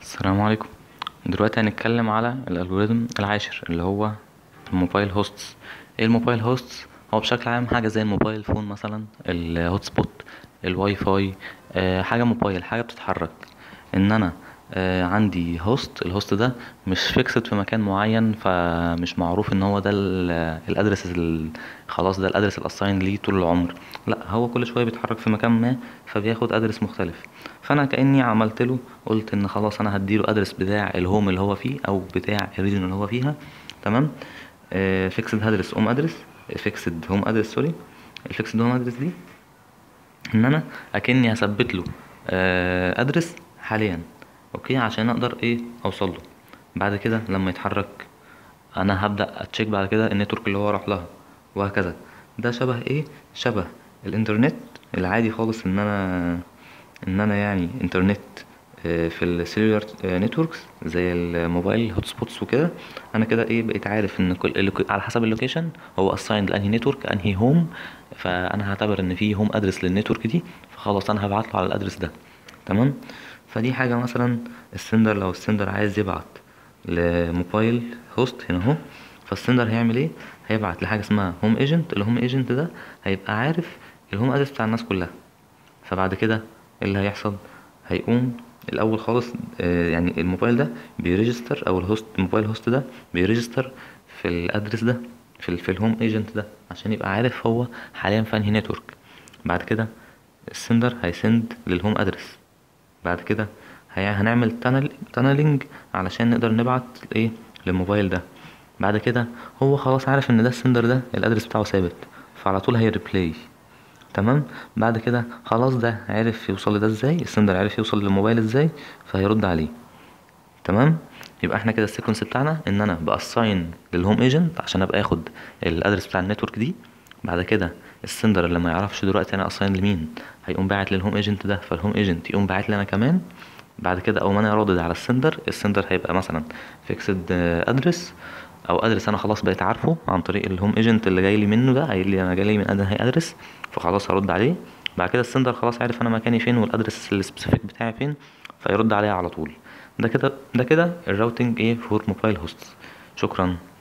السلام عليكم دلوقتي هنتكلم على الالجوريزم العاشر اللي هو الموبايل هوستس ايه الموبايل هوستس هو بشكل عام حاجه زي الموبايل فون مثلا الهوت سبوت الواي فاي آه حاجه موبايل حاجه بتتحرك ان انا آه عندي هوست الهوست ده مش فيكسد في مكان معين فمش معروف ان هو ده الادرس خلاص ده الادرس الاساين ليه طول العمر لا هو كل شويه بيتحرك في مكان ما فبياخد ادرس مختلف فانا كاني عملت له قلت ان خلاص انا هديله ادرس بتاع الهوم اللي هو فيه او بتاع الريجن اللي هو فيها تمام فيكسد هدرس ام ادرس فيكسد هوم ادرس سوري الفيكسد هوم ادرس دي ان انا اكني هثبت له ادرس حاليا اوكي عشان اقدر ايه اوصل له بعد كده لما يتحرك انا هبدا اتشيك بعد كده النتورك اللي هو راح لها وهكذا ده شبه ايه شبه الانترنت العادي خالص ان انا ان انا يعني انترنت في السيلولار نتوركس زي الموبايل هوت سبوتس وكده انا كده ايه بقيت عارف ان كل على حسب اللوكيشن هو اسايند لانهي نتورك انهي هوم فانا هعتبر ان في هوم ادرس للنتورك دي فخلاص انا هبعت له على الادرس ده تمام فدي حاجه مثلا السندر لو السندر عايز يبعت لموبايل هوست هنا اهو فالسندر هيعمل ايه هيبعت لحاجه اسمها هوم ايجنت الهوم ايجنت ده هيبقى عارف الهوم ادرس بتاع الناس كلها فبعد كده ايه اللي هيحصل هيقوم الاول خالص آه يعني الموبايل ده بيريجستر او الهوست الموبايل هوست ده بيريجستر في الادرس ده في, ال في الهوم ايجنت ده عشان يبقى عارف هو حاليا في انهي نتورك بعد كده السندر هيسند للهوم ادرس بعد كده هنعمل تانل تانلينج علشان نقدر نبعت ايه للموبايل ده بعد كده هو خلاص عارف ان ده السندر ده الادرس بتاعه ثابت فعلى طول هيريبلاي تمام بعد كده خلاص ده عرف يوصل لده ازاي السندر عرف يوصل للموبايل ازاي فهيرد عليه تمام يبقى احنا كده السيكونس بتاعنا ان انا باساين للهوم ايجنت عشان ابقى اخد الادرس بتاع النتورك دي بعد كده السندر اللي ما يعرفش دلوقتي انا اساين لمين هيقوم باعت للهوم ايجنت ده فالهوم ايجنت يقوم باعت لي انا كمان بعد كده اول ما انا رادد على السندر السندر هيبقى مثلا فيكسد ادرس او ادرس انا خلاص بقيت عارفه عن طريق الهوم ايجنت اللي جاي لي منه ده قايل لي انا جاي لي من انهي ادرس فخلاص هرد عليه بعد كده السندر خلاص عارف انا مكاني فين والادرس السبيسيفيك بتاعي فين فيرد عليا على طول ده كده ده كده الراوتنج ايه فور موبايل هوست شكرا